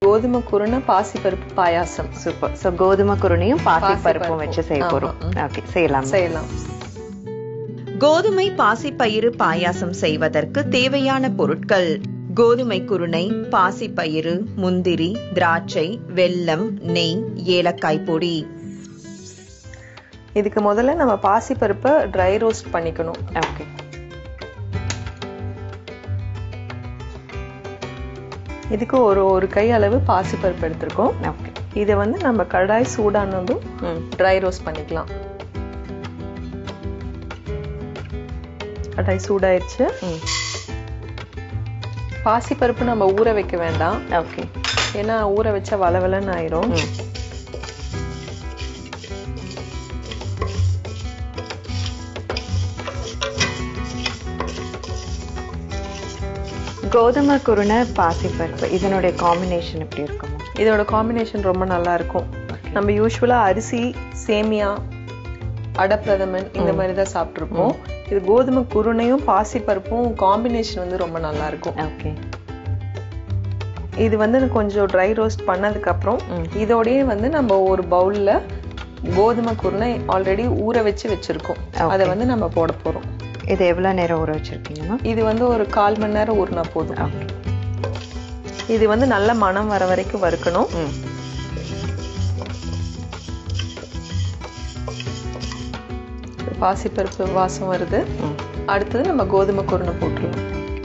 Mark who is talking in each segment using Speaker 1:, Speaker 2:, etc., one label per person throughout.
Speaker 1: கோதுமை குருணை பாசிப்பருப்பு பாயாசம்
Speaker 2: சூப்பர் ஸோ கோதுமை குருணையும் பாசி
Speaker 1: பாசி
Speaker 2: பருப்பும்
Speaker 1: பருப்பும்.
Speaker 2: வச்சு செய்ய
Speaker 1: ஆமா,
Speaker 2: போறோம்
Speaker 1: ம்.
Speaker 2: ஓகே செய்யலாம்
Speaker 1: செய்யலாம்
Speaker 3: கோதுமை பாசிப்பயிறு பாயாசம் செய்வதற்கு தேவையான பொருட்கள் கோதுமை குருணை பாசிப்பயிறு முந்திரி திராட்சை வெல்லம் நெய் ஏலக்காய் பொடி
Speaker 1: இதுக்கு முதல்ல நம்ம பாசிப்பருப்பை ட்ரை ரோஸ்ட் பண்ணிக்கணும்
Speaker 2: ஓகே
Speaker 1: இதுக்கு ஒரு ஒரு கை அளவு பாசிப்பருப்பு எடுத்திருக்கோம்
Speaker 2: ஓகே
Speaker 1: இதை வந்து நம்ம கடாய் சூடானதும்
Speaker 2: ம்
Speaker 1: ட்ரை ரோஸ்ட் பண்ணிக்கலாம் கடாய் சூடாயிருச்சு
Speaker 2: ம்
Speaker 1: பாசிப்பருப்பு நம்ம ஊற வைக்க வேண்டாம்
Speaker 2: ஓகே
Speaker 1: ஏன்னா ஊற வச்சா வளவலன்னு ஆயிரும்
Speaker 2: ம் கோதுமை குருணை பாசிப்பருப்பு இதனுடைய காம்பினேஷன் எப்படி இருக்குமோ
Speaker 1: இதோட காம்பினேஷன் ரொம்ப நல்லா இருக்கும் நம்ம யூஸ்வலா அரிசி சேமியா அடப்பிரதமன் இந்த மாதிரி தான் சாப்பிட்ருப்போம் இது கோதுமை குருணையும் பாசிப்பருப்பும் காம்பினேஷன் வந்து ரொம்ப நல்லா இருக்கும்
Speaker 2: ஓகே
Speaker 1: இது வந்து கொஞ்சம் ட்ரை ரோஸ்ட் பண்ணதுக்கு அப்புறம்
Speaker 2: ம்.
Speaker 1: இதோடயே வந்து நம்ம ஒரு பவுல்ல கோதுமை குருணை ஆல்ரெடி ஊற வச்சு வச்சிருக்கோம் அதை வந்து நம்ம போட போறோம்
Speaker 2: இது எவ்வளவு நேரம் ஊற வச்சிருக்கீங்கம்மா
Speaker 1: இது வந்து ஒரு கால் மணி நேரம் ஊறினா போதும்
Speaker 2: ஓகே
Speaker 1: இது வந்து நல்ல மணம் வர வரைக்கும் வறுக்கணும்
Speaker 2: ம்
Speaker 1: பாசிப்பருப்பு வாசம் வருது
Speaker 2: ம்
Speaker 1: அடுத்தது நம்ம கோதுமை குருணை போட்டுருலாம்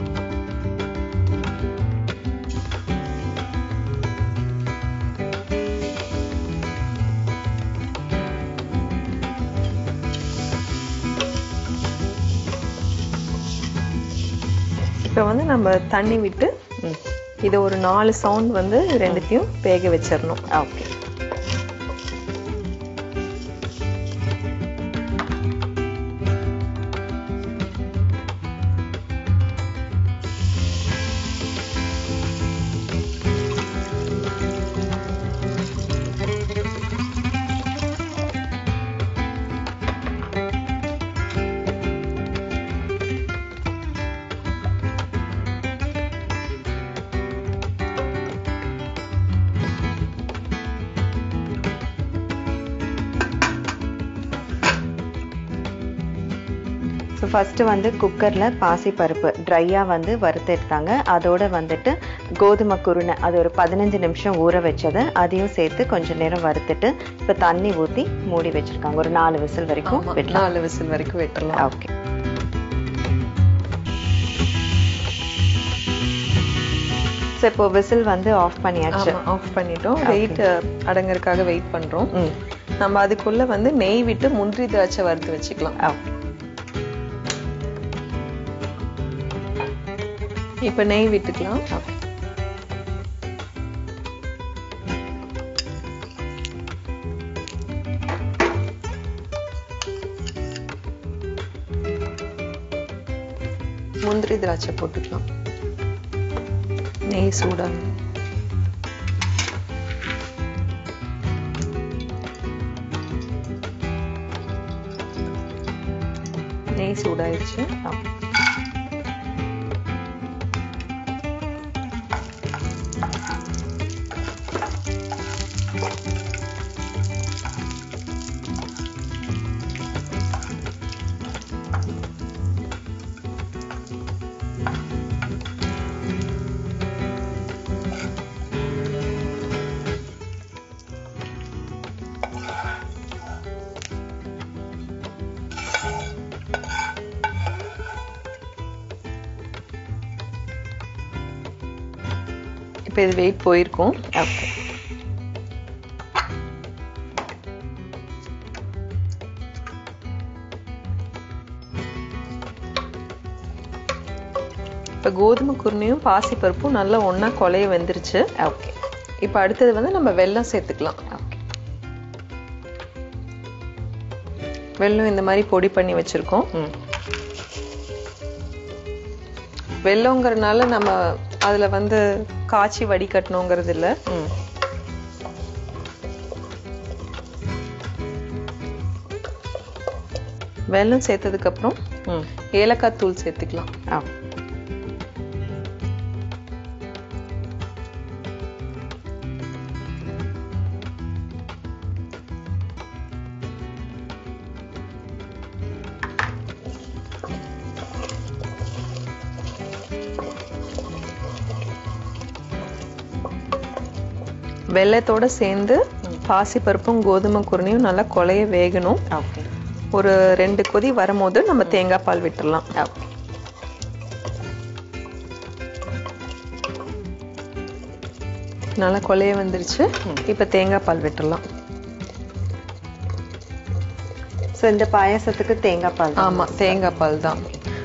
Speaker 1: இப்போ வந்து நம்ம தண்ணி விட்டு
Speaker 2: ம்
Speaker 1: இதை ஒரு நாலு சவுண்ட் வந்து ரெண்டுத்தையும் வேக வச்சிடணும்
Speaker 2: ஓகே ஸோ ஃபஸ்ட்டு வந்து குக்கரில் பாசிப்பருப்பு ட்ரையாக வந்து வறுத்து எடுத்தாங்க அதோட வந்துட்டு கோதுமை குருணை அது ஒரு பதினஞ்சு நிமிஷம் ஊற வச்சதை அதையும் சேர்த்து கொஞ்ச நேரம் வறுத்துட்டு இப்போ தண்ணி ஊற்றி மூடி வச்சிருக்காங்க ஒரு நாலு விசில் வரைக்கும்
Speaker 1: ஆமா,
Speaker 2: விடலாம்
Speaker 1: நாலு விசில் வரைக்கும் விட்டுறலாம்
Speaker 2: ஓகே ஸோ இப்போ விசில் வந்து ஆஃப் பண்ணியாச்சு
Speaker 1: ஆமா ஆஃப் பண்ணிட்டோம் வெயிட் அடங்கறதுக்காக வெயிட் பண்றோம்
Speaker 2: ம்
Speaker 1: நம்ம அதுக்குள்ள வந்து நெய் விட்டு முந்திரி திராட்சை வறுத்து வச்சுக்கலாம்
Speaker 2: ஓகே
Speaker 1: இப்ப நெய் விட்டுக்கலாம்
Speaker 2: ஓகே
Speaker 1: முந்திரி திராட்சை போட்டுக்கலாம் நெய் சூடா நெய் சூடாயிடுச்சு
Speaker 2: ஓகே
Speaker 1: இப்போ இது வெயிட் போயிருக்கும்
Speaker 2: ஓகே
Speaker 1: இப்போ கோதுமை குருணையும் பாசிப்பருப்பும் நல்லா ஒண்ணா கொலைய வெந்துருச்சு
Speaker 2: ஓகே
Speaker 1: இப்போ அடுத்தது வந்து நம்ம வெல்லம் சேர்த்துக்கலாம்
Speaker 2: ஓகே
Speaker 1: வெல்லம் இந்த மாதிரி பொடி பண்ணி வச்சிருக்கோம்
Speaker 2: ம்
Speaker 1: வெல்லங்கிறதுனால நம்ம அதுல வந்து காய்ச்சி வடிகட்டணுங்கிறது இல்ல
Speaker 2: ம்
Speaker 1: வெல்லம் சேர்த்ததுக்கு அப்புறம்
Speaker 2: ம்
Speaker 1: ஏலக்காய் தூள் சேர்த்துக்கலாம்
Speaker 2: ஆ
Speaker 1: வெள்ளத்தோட சேர்ந்து பாசிப்பருப்பும் கோதுமை குருணையும் நல்லா கொலைய வேகணும்
Speaker 2: ஓகே
Speaker 1: ஒரு ரெண்டு கொதி வரும்போது நம்ம தேங்காய் பால் விட்டுறலாம்
Speaker 2: ஓகே
Speaker 1: நல்லா கொலைய வந்துருச்சு இப்ப தேங்காய் பால் விட்டுறலாம்
Speaker 2: ஸோ இந்த பாயாசத்துக்கு தேங்காய் பால் தான்.
Speaker 1: ஆமா தேங்காய் பால் தான்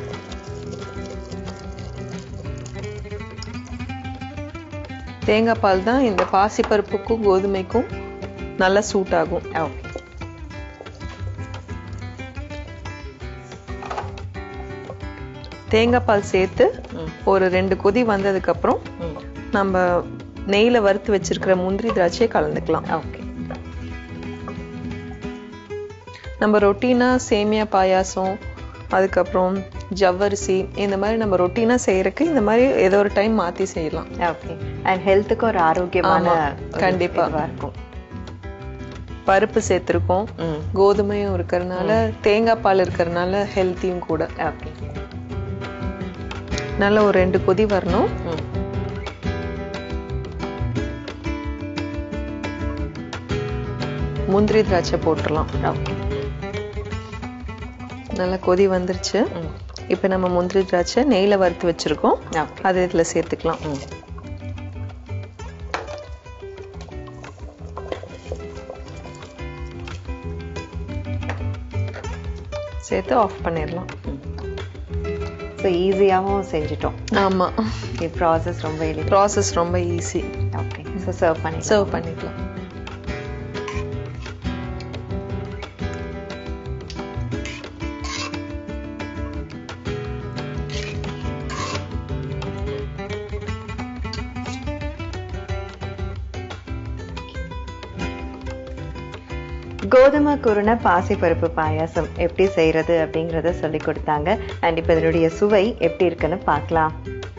Speaker 1: தேங்காய் பால் தான் இந்த பாசிப்பருப்புக்கும் கோதுமைக்கும் நல்லா சூட் ஆகும்
Speaker 2: ஓகே
Speaker 1: தேங்காய் பால் சேர்த்து
Speaker 2: ம்.
Speaker 1: ஒரு ரெண்டு கொதி வந்ததுக்கு அப்புறம்
Speaker 2: ம்
Speaker 1: நம்ம நெய்ல வறுத்து வச்சிருக்கிற முந்திரி திராட்சையை கலந்துக்கலாம்
Speaker 2: ஓகே
Speaker 1: நம்ம ரொட்டீனா சேமியா பாயாசம் அதுக்கப்புறம் ஜவ்வரிசி இந்த மாதிரி நம்ம ரொட்டீனா செய்யறதுக்கு இந்த மாதிரி ஏதோ ஒரு டைம் மாத்தி செய்யலாம்
Speaker 2: ஓகே அண்ட் ஹெல்த்துக்கு ஒரு ஆரோக்கியமான
Speaker 1: ஆமா,
Speaker 2: ஒரு
Speaker 1: கண்டிப்பா.
Speaker 2: இதுவா இருக்கும்
Speaker 1: பருப்பு சேர்த்திருக்கோம்
Speaker 2: ம்
Speaker 1: கோதுமையும் இருக்கிறதுனால தேங்காய் பால் இருக்கிறதுனால ஹெல்த்தியும் கூட
Speaker 2: ஓகே
Speaker 1: நல்ல ஒரு ரெண்டு கொதி வரணும்
Speaker 2: ம்
Speaker 1: முந்திரி திராட்சை போட்டுடலாம்
Speaker 2: ஓகே
Speaker 1: நல்லா கொதி வந்துருச்சு
Speaker 2: ம்
Speaker 1: இப்போ நம்ம முந்திரி திராட்சை நெய்ல வறுத்து வச்சிருக்கோம்
Speaker 2: ஓகே
Speaker 1: அது இதுல சேர்த்துக்கலாம்
Speaker 2: ம்
Speaker 1: சேர்த்து ஆஃப் பண்ணிடலாம்
Speaker 2: ஸோ ஈஸியாகவும் செஞ்சுட்டோம்
Speaker 1: ஆமா
Speaker 2: இது ப்ராசஸ் ரொம்ப எளிது
Speaker 1: ப்ராசஸ் ரொம்ப ஈஸி
Speaker 2: ஓகே ஸோ சர்வ் பண்ணி
Speaker 1: சர்வ் பண்ணிக்கலாம்
Speaker 2: கோதுமை குருணை பாசிப்பருப்பு பாயாசம் எப்படி செய்யறது அப்படிங்கறத சொல்லி கொடுத்தாங்க அண்ட் இப்போ இதனுடைய சுவை எப்படி இருக்குன்னு பார்க்கலாம்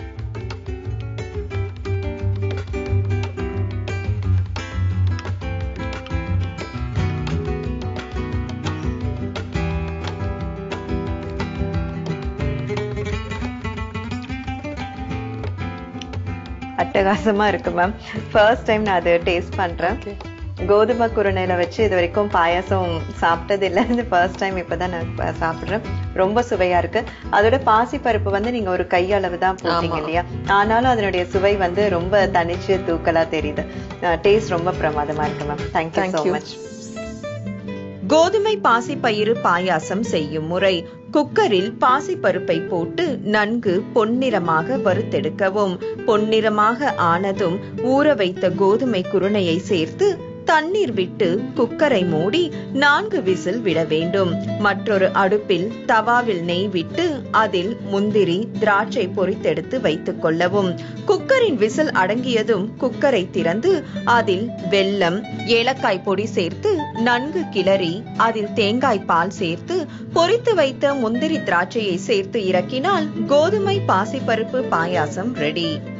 Speaker 2: அட்டகாசமா இருக்கு மேம் ஃபர்ஸ்ட் டைம் நான் அதை டேஸ்ட் பண்றேன் கோதுமை குருணையில வச்சு இது வரைக்கும் பாயாசம் சாப்பிட்டது இல்லை இது ஃபர்ஸ்ட் டைம் இப்பதான் நான் ப- சாப்பிடுறேன் ரொம்ப சுவையா இருக்கு அதோட பாசி பருப்பு வந்து நீங்க ஒரு கையளவு தான் போட்டீங்க
Speaker 1: ஆமா.
Speaker 2: இல்லையா ஆனாலும் அதனுடைய சுவை வந்து ரொம்ப தனிச்சு தூக்கலா தெரியுது டேஸ்ட் ரொம்ப பிரமாதமா இருக்கு ma'am thank you
Speaker 1: Thank
Speaker 2: so
Speaker 1: you.
Speaker 2: Much
Speaker 3: கோதுமை பாசிப்பயிறு பாயாசம் செய்யும் முறை குக்கரில் பாசிப்பருப்பை போட்டு நன்கு பொன்னிறமாக வறுத்தெடுக்கவும் பொன்னிறமாக ஆனதும் ஊற வைத்த கோதுமை குருணையை சேர்த்து தண்ணீர் விட்டு குக்கரை மூடி நான்கு விசில் விட வேண்டும் மற்றொரு அடுப்பில் தவாவில் நெய் விட்டு அதில் முந்திரி திராட்சை பொரித்தெடுத்து வைத்துக் கொள்ளவும் குக்கரின் விசில் அடங்கியதும் குக்கரை திறந்து அதில் வெல்லம் ஏலக்காய் பொடி சேர்த்து நன்கு கிளறி அதில் தேங்காய் பால் சேர்த்து பொரித்து வைத்த முந்திரி திராட்சையை சேர்த்து இறக்கினால் கோதுமை பாசிப்பருப்பு பாயாசம் ரெடி